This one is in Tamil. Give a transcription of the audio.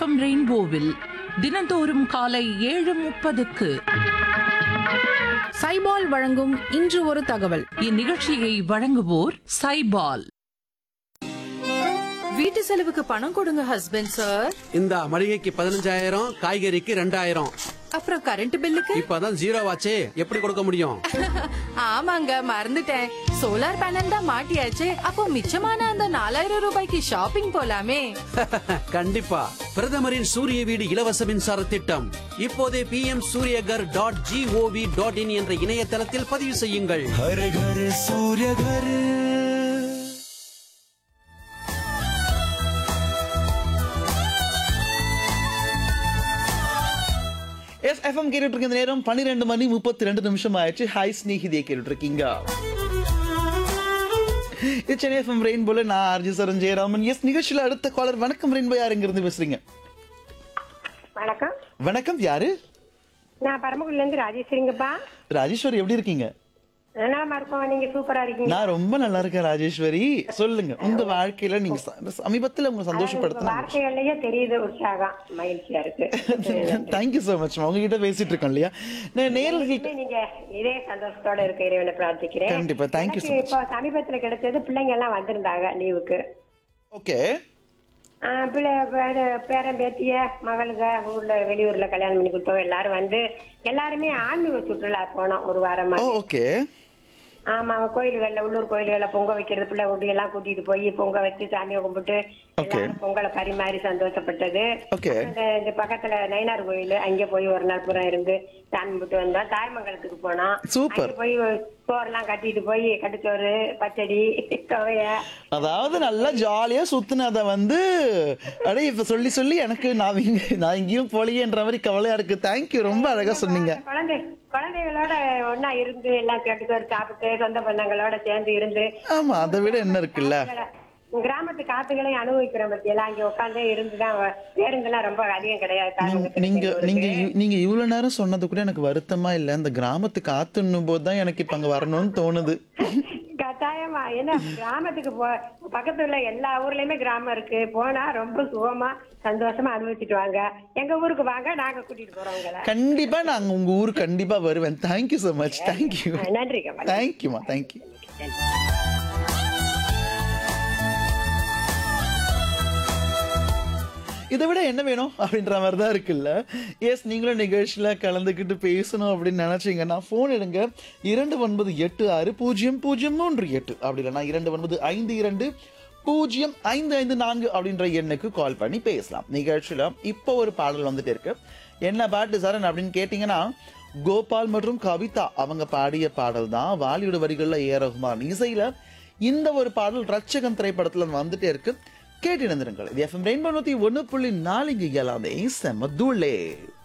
எஃப்எம் ரெயின்போவில் தினந்தோறும் காலை ஏழு முப்பதுக்கு சைபால் வழங்கும் இன்று ஒரு தகவல் இந்நிகழ்ச்சியை வழங்குவோர் சைபால் வீட்டு செலவுக்கு பணம் கொடுங்க ஹஸ்பண்ட் சார் இந்த மளிகைக்கு பதினஞ்சாயிரம் காய்கறிக்கு ரெண்டாயிரம் அப்புறம் கரண்ட் பில்லுக்கு இப்பதான் ஜீரோ ஆச்சே எப்படி கொடுக்க முடியும் ஆமாங்க மறந்துட்டேன் சோலார் பேனல் தான் மாட்டியாச்சு அப்போ மிச்சமான அந்த நாலாயிரம் ரூபாய்க்கு ஷாப்பிங் போலாமே கண்டிப்பா பிரதமரின் சூரிய வீடு இலவச மின்சார திட்டம் இப்போதே P M Suryaghar dot GOV dot in என்ற இணையதளத்தில் பதிவு செய்யுங்கள் हर घर सूर्य घर எஸ் எஃப்எம் கேட்டுட்டு இருக்க இந்த நேரம் பன்னிரெண்டு மணி முப்பத்தி ரெண்டு நிமிஷம் ஆயிடுச்சு ஹாய் ஸ்நேகிதியை கேட்டுட்டு இருக்கீங்க இது சென்னை எஃப்எம் ரெயின்போல நான் ஆர்ஜி சரண் ஜெயராமன் எஸ் நிகழ்ச்சியில அடுத்த காலர் வணக்கம் ரெயின்போ யார் இங்க இருந்து பேசுறீங்க வணக்கம் வணக்கம் யாரு நான் பரமக்குடில இருந்து ராஜேஸ்வரிங்கப்பா ராஜேஸ்வரி எப்படி இருக்கீங்க நலமா இருக்கோம் நீங்க சூப்பரா இருக்கீங்க நான் ரொம்ப நல்லா இருக்கேன் ராஜேஸ்வரி சொல்லுங்க உங்க வாழ்க்கையில நீங்க ச- சமீபத்துல உங்க உங்க சந்தோஷப்படுத்தின வார்த்தைகள்லயே தெரியுது உற்சாகம் மகிழ்ச்சியா இருக்கு தேங்க்யூ so மச் உங்ககிட்ட பேசிட்டு இருக்கோம் இல்லையா நான் நேரில் இனிமே நீங்க இதே சந்தோஷத்தோட இருக்க இறைவனை பிரார்த்திக்கிறேன் கண்டிப்பா, thank you so எனக்கு much. இப்போ சமீபத்துல கிடைச்சது பிள்ளைங்க எல்லாம் வந்திருந்தாங்க லீவுக்கு ஓகே ஆஹ் பிள்ளை பேர- பேரன் பேத்திய மகளுக ஊர்ல வெளியூர்ல கல்யாணம் பண்ணி கொடுத்தோம் எல்லாரும் வந்து எல்லாருமே ஆன்மீக சுற்றுலா போனோம் ஒரு வாரமா ஓ ஓகே ஆமா கோயில்கள்ல உள்ளூர் கோயில்கள்ல பொங்க வைக்கிறது பிள்ளை குட்டி எல்லாம் கூட்டிட்டு போய் பொங்க வச்சு சாமியை கும்பிட்டு Okay. எல்லாரும் பொங்கலை பரிமாறி சந்தோஷப்பட்டது Okay. இந்த இந்த பக்கத்துல நயினார் கோயில் அங்க போய் ஒரு நாள் பூரா இருந்து சாமி கும்பிட்டு வந்தோம் தாய்மங்கலத்துக்கு போனோம் Super. அங்க போய் சோறுலாம் கட்டிட்டு போய் கட்டுச்சோறு பச்சடி துவைய அதாவது நல்லா ஜாலியா சுத்துனத வந்து அடே இப்ப சொல்லி சொல்லி எனக்கு நான் இங்க நான் எங்கேயும் போலியேன்ற மாதிரி கவலையா இருக்கு தேங்க்யூ ரொம்ப அழகா சொன்னீங்க குழந்தை குழந்தைகளோட ஒண்ணா இருந்து எல்லாம் கட்டுச்சோறு சாப்பிட்டு சொந்த பந்தங்களோட சேர்ந்து இருந்து ஆமா அதை விட என்ன இருக்குல்ல கிராமத்து காத்துகளையும் அனுபவிக்கிறோம் பத்தியெல்லாம் அங்க உட்காந்தே இருந்துதான் பேருந்துலாம் ரொம்ப அதிகம் கிடையாது நீங்க- நீங்க நீங்க இ- நீங்க இவ்வளவு நேரம் சொன்னது கூட எனக்கு வருத்தமா இல்ல இந்த கிராமத்து காத்துன்னும் போது தான் எனக்கு இப்ப அங்க வரணும்னு தோணுது கட்டாயமா என்ன கிராமத்துக்கு போ பக்கத்துல உள்ள எல்லா ஊர்லயுமே கிராமம் இருக்கு போனா ரொம்ப சுகமா சந்தோஷமா அனுபவிச்சுட்டு வாங்க எங்க ஊருக்கு வாங்க நாங்க கூட்டிட்டு போறோம் உங்களை கண்டிப்பா நான் உங்க ஊருக்கு கண்டிப்பா வருவேன் தேங்க்யூ so மச் தேங்க்யூ நன்றி கமல் தேங்க்யூமா தேங்க்யூ இதை விட என்ன வேணும் அப்படின்ற மாதிரி தான் இருக்குல்ல எஸ் நீங்களும் நிகழ்ச்சியில் கலந்துக்கிட்டு பேசணும் அப்படின்னு நினைச்சீங்கன்னா ஃபோன் எடுங்க இரண்டு ஒன்பது எட்டு ஆறு பூஜ்ஜியம் பூஜ்ஜியம் மூன்று எட்டு அப்படி இல்லைன்னா இரண்டு ஒன்பது ஐந்து இரண்டு பூஜ்ஜியம் ஐந்து ஐந்து நான்கு அப்படின்ற எண்ணுக்கு கால் பண்ணி பேசலாம் நிகழ்ச்சியில் இப்போ ஒரு பாடல் வந்துட்டு இருக்கு என்ன பாட்டு சரண் அப்படின்னு கேட்டிங்கன்னா கோபால் மற்றும் கவிதா அவங்க பாடிய பாடல் தான் வாலியோட வரிகளில் ஏ ரஹ்மான் இசையில இந்த ஒரு பாடல் ரட்சகன் திரைப்படத்துல வந்துட்டே இருக்கு கேட்டு இணைந்திருங்கள் இது எஃப்எம் ரெயின்போ நூத்தி ஒன்று புள்ளி நாலு இங்கே எல்லாமே செம்ம தூளே